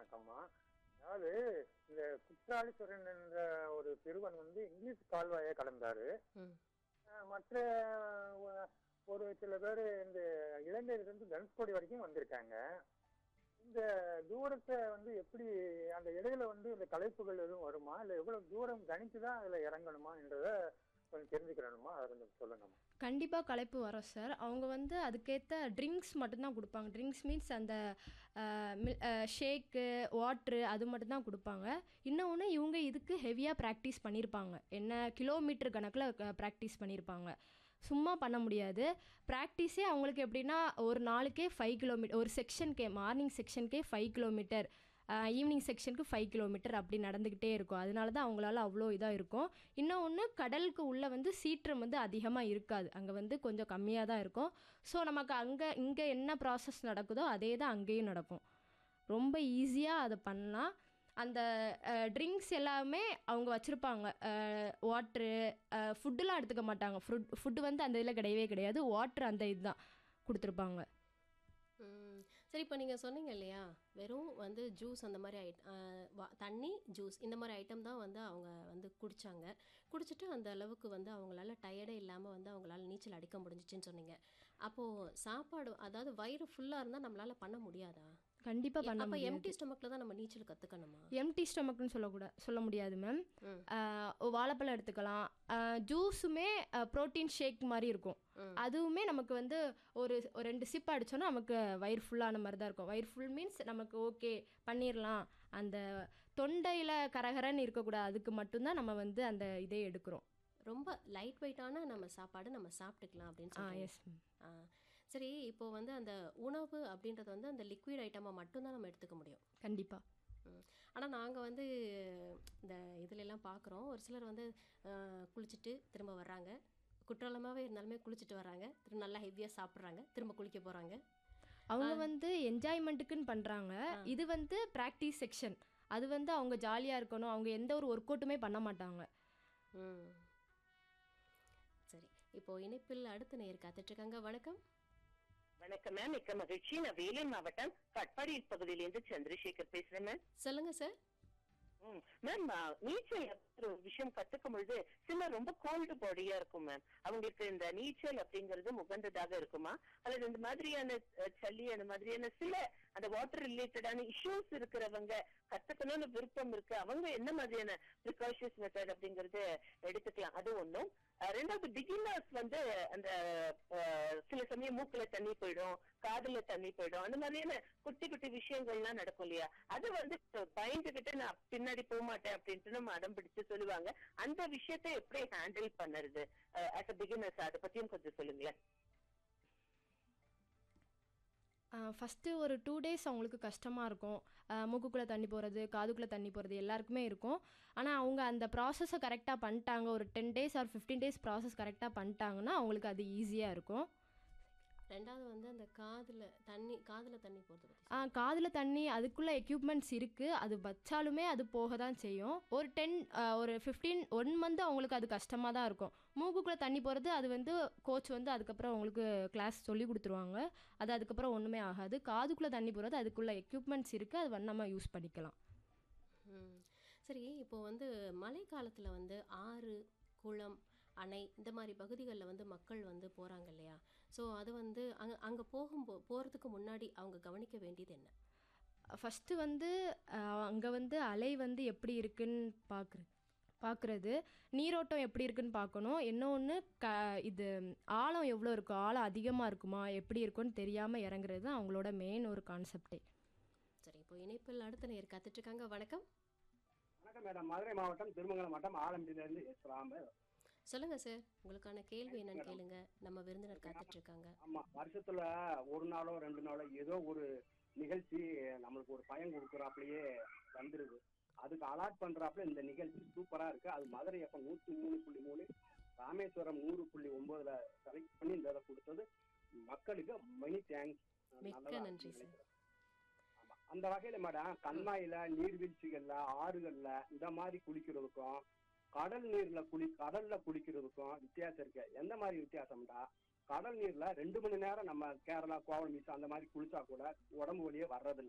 வணக்கம்மா அதாவது இந்த குற்றாலீஸ்வரன் என்ற ஒரு சிறுவன் வந்து இங்கிலீஷ் கால்வாயை கடந்தாரு ம் அஹ் மற்ற ஒ- ஒரு சில பேர் இந்த இலங்கையில இருந்து தனுஷ்கோடி வரைக்கும் வந்திருக்காங்க இந்த தூரத்தை வந்து எப்படி அந்த இடையில வந்து இந்த கலைப்புகள் எதுவும் வருமா இல்ல எவ்வளவு தூரம் கணிச்சு தான் அதுல இறங்கணுமா என்றத கொஞ்சம் தெரிஞ்சுக்கிறணுமா அதை கொஞ்சம் சொல்லணுமா கண்டிப்பாக களைப்பு வரும் சார் அவங்க வந்து அதுக்கேற்ற ட்ரிங்க்ஸ் மட்டும்தான் கொடுப்பாங்க ட்ரிங்க்ஸ் மீன்ஸ் அந்த ஷேக்கு வாட்ரு அது மட்டும்தான் கொடுப்பாங்க இன்னொன்று இவங்க இதுக்கு ஹெவியாக ப்ராக்டிஸ் பண்ணியிருப்பாங்க என்ன கிலோமீட்டர் கணக்கில் ப்ராக்டிஸ் பண்ணியிருப்பாங்க சும்மா பண்ண முடியாது ப்ராக்டிஸே அவங்களுக்கு எப்படின்னா ஒரு நாளுக்கே ஃபைவ் கிலோமீட்டர் ஒரு செக்ஷனுக்கே மார்னிங் செக்ஷனுக்கே ஃபைவ் கிலோமீட்டர் ஈவினிங் செக்ஷனுக்கு ஃபைவ் கிலோமீட்டர் அப்படி நடந்துக்கிட்டே இருக்கும் அதனால தான் அவங்களால அவ்வளோ இதாக இருக்கும் இன்னொன்று கடலுக்கு உள்ளே வந்து சீற்றம் வந்து அதிகமாக இருக்காது அங்கே வந்து கொஞ்சம் கம்மியாக தான் இருக்கும் ஸோ நமக்கு அங்கே இங்கே என்ன ப்ராசஸ் நடக்குதோ அதே தான் அங்கேயும் நடக்கும் ரொம்ப ஈஸியாக அதை பண்ணலாம் அந்த ட்ரிங்க்ஸ் எல்லாமே அவங்க வச்சுருப்பாங்க வாட்ரு ஃபுட்டுலாம் எடுத்துக்க மாட்டாங்க ஃபுட் ஃபுட்டு வந்து அந்த இதில் கிடையவே கிடையாது வாட்ரு அந்த இதுதான் கொடுத்துருப்பாங்க ம். சரி இப்போ நீங்கள் சொன்னீங்க இல்லையா வெறும் வந்து ஜூஸ் அந்த மாதிரி ஐட் தண்ணி ஜூஸ் இந்த மாதிரி ஐட்டம் தான் வந்து அவங்க வந்து குடித்தாங்க குடிச்சிட்டு அந்த அளவுக்கு வந்து அவங்களால டயர்டே இல்லாமல் வந்து அவங்களால நீச்சல் அடிக்க முடிஞ்சிச்சுன்னு சொன்னீங்க அப்போது சாப்பாடு அதாவது வயிறு ஃபுல்லாக இருந்தால் நம்மளால பண்ண முடியாதா கண்டிப்பாக பண்ண அப்போ முடியாது எம்டி ஸ்டொமக்கில் தான் நம்ம நீச்சல் கற்றுக்கணுமா எம்டி ஸ்டொமக்னு சொல்லக்கூட சொல்ல முடியாது மேம் ம். வாழைப்பழம் எடுத்துக்கலாம் ஜூஸுமே ப்ரோட்டீன் ஷேக் மாதிரி இருக்கும் அதுவுமே நமக்கு வந்து ஒரு ஒரு ரெண்டு சிப் அடிச்சோன்னா நமக்கு வயிறு ஃபுல்லான மாதிரி தான் இருக்கும் வயிறு ஃபுல் மீன்ஸ் நமக்கு ஓகே பண்ணிடலாம் அந்த தொண்டையில் கரகரன்னு இருக்கக்கூடாது அதுக்கு மட்டும்தான் நம்ம வந்து அந்த இதே எடுக்கிறோம் ரொம்ப லைட் வெயிட்டான நம்ம சாப்பாடு நம்ம சாப்பிட்டுக்கலாம் அப்படின்னு ஆ சொல்றீங்க. எஸ் மேம் ஆ சரி இப்போ வந்து அந்த உணவு அப்படின்றது வந்து அந்த லிக்விட் ஐட்டமாக மட்டும்தான் நம்ம எடுத்துக்க முடியும் கண்டிப்பாக ஆனால் நாங்கள் வந்து இந்த இதுல எல்லாம் பார்க்குறோம் ஒரு சிலர் வந்து அஹ், குளிச்சுட்டு திரும்ப வர்றாங்க குற்றாலமாகவே இருந்தாலுமே குளிச்சுட்டு வர்றாங்க திரும்ப நல்லா ஹெவியாக சாப்பிட்றாங்க திரும்ப குளிக்க போகிறாங்க அவங்க வந்து என்ஜாய்மெண்ட்டுக்குன்னு பண்ணுறாங்க இது வந்து ப்ராக்டிஸ் செக்ஷன் அது வந்து அவங்க ஜாலியாக இருக்கணும் அவங்க எந்த ஒரு ஒர்க் அவுட்டுமே பண்ண மாட்டாங்க ம் சரி இப்போ இணைப்பில் அடுத்த நேர் காத்துட்ருக்காங்க வணக்கம் வணக்கம் மேம் மிக்க மகிழ்ச்சி நான் வேலூர் மாவட்டம் கட்பாடி பகுதியிலிருந்து சந்திரசேகர் பேசுறேன் மேம் சொல்லுங்க சார் ம், மேம் ஆ, நீச்சல் அப்படிங்கிற ஒரு விஷயம் கத்துக்கும் பொழுது சிலர் ரொம்ப கோல்டு பாடியா இருக்கும் மேம் அவங்களுக்கு இந்த நீச்சல் அப்படிங்கிறது உகந்ததாக இருக்குமா அல்லது இந்த மாதிரியான அஹ், சளி அந்த மாதிரியான சில அந்த வாட்டர் ரிலேட்டடான இஷ்யூஸ் இருக்கிறவங்க கத்துக்கணும்னு விருப்பம் இருக்கு அவங்க என்ன மாதிரியான ப்ரிகாஷன்ஸ் மெத்தட் அப்படிங்கறது எடுத்துக்கலாம் அது ஒண்ணும் அஹ், ரெண்டாவது பிகினர்ஸ் வந்து அந்த அஹ், சில சமயம் மூக்குல தண்ணி போயிடும் காதுல தண்ணி போயிடும் அந்த மாதிரியான குட்டி குட்டி விஷயங்கள்லாம் நடக்கும் இல்லையா அது வந்து பயந்துகிட்டு நான் பின்னாடி போக மாட்டேன் அப்படின்ட்டு நம்ம அடம் பிடிச்சு சொல்லுவாங்க அந்த விஷயத்தை எப்படி ஹேண்டில் பண்ணுறது ஆஸ் அ பிகினர்ஸ் அதை பத்தியும் கொஞ்சம் சொல்லுங்களேன் ஃபஸ்ட்டு ஒரு டூ டேஸ் அவங்களுக்கு கஷ்டமாக இருக்கும் ஆஹ் மூக்குக்குள்ளே தண்ணி போகிறது காதுக்குள்ளே தண்ணி போகிறது எல்லாருக்குமே இருக்கும் ஆனால் அவங்க அந்த ப்ராசஸை கரெக்டாக பண்ணிட்டாங்க ஒரு ten days or fifteen days process கரெக்டாக பண்ணிட்டாங்கன்னா அவங்களுக்கு அது ஈஸியாக இருக்கும் ரெண்டாவது வந்து அந்த காதில் தண்ணி காதில் தண்ணி போகிறது பற்றி காதில் தண்ணி அதுக்குள்ளே எக்யூப்மெண்ட்ஸ் இருக்குது அது வச்சாலுமே அது போக தான் செய்யும் ஒரு டென் ஒரு ஃபிஃப்டீன் ஒன் மந்த் அவங்களுக்கு அது கஷ்டமாக தான் இருக்கும் மூக்குக்குள்ளே தண்ணி போகிறது அது வந்து கோச் வந்து அதுக்கப்புறம் அவங்களுக்கு கிளாஸ் சொல்லி கொடுத்துருவாங்க அது அதுக்கப்புறம் ஒன்றுமே ஆகாது காதுக்குள்ளே தண்ணி போகிறது அதுக்குள்ளே எக்யூப்மெண்ட்ஸ் இருக்குது அது வந்து நம்ம யூஸ் பண்ணிக்கலாம் ம் சரி இப்போ வந்து மழை காலத்தில் வந்து ஆறு குளம் அணை இந்த மாதிரி பகுதிகளில் வந்து மக்கள் வந்து போகிறாங்க இல்லையா ஸோ அது வந்து அங்கே அங்கே போகும்போ போகிறதுக்கு முன்னாடி அவங்க கவனிக்க வேண்டியது என்ன ஃபஸ்ட்டு வந்து அங்கே வந்து அலை வந்து எப்படி இருக்குன்னு பார்க்குறது பார்க்குறது நீரோட்டம் எப்படி இருக்குன்னு பார்க்கணும் இன்னொன்று க இது ஆழம் எவ்வளோ இருக்கும் ஆழம் அதிகமாக இருக்குமா எப்படி இருக்குன்னு தெரியாமல் இறங்குறது தான் அவங்களோட மெயின் ஒரு கான்செப்டே சரி இப்போ இணைப்பில் அடுத்த நேர் காத்துட்ருக்காங்க வணக்கம் வணக்கம் மேடம் மதுரை மாவட்டம் திருமங்கலம் மாவட்டம் ஆலம்பியிலிருந்து எஸ் ராம சொல்லுங்கள் சார் உங்களுக்கான கேள்வி என்னன்னு கேளுங்க நம்ம விருந்தினர் காத்துட்ருக்காங்க ஆமா வருஷத்துல ஒரு நாளோ ரெண்டு நாளோ ஏதோ ஒரு நிகழ்ச்சி நம்மளுக்கு ஒரு பயன் கொடுக்குறாப்புலயே வந்துருது அதுக்கு அலாட் பண்றாப்புல இந்த நிகழ்ச்சி சூப்பரா இருக்கு அது மதுரை அப்ப நூத்தி மூணு புள்ளி மூணு ராமேஸ்வரம் நூறு புள்ளி ஒன்பதுல செலக்ட் பண்ணி இந்த இதை கொடுத்தது மக்களுக்கு மெனி தேங்க்ஸ் மிக்க நன்றி சார் ஆமா. அந்த வகையில மேடம் கண்மாயில நீர்வீழ்ச்சிகள்ல ஆறுகள்ல இந்த மாதிரி குளிக்கிறதுக்கும் கடல் நீர்ல குளி கடல்ல குளிக்கிறதுக்கும் வித்தியாசம் இருக்கு எந்த மாதிரி வித்தியாசம்டா கடல் நீர்ல ரெண்டு மணி நேரம் நம்ம கேரளா கோவலம் பீச் அந்த மாதிரி குளிச்சா கூட உடம்பு வலியே வர்றதில்லை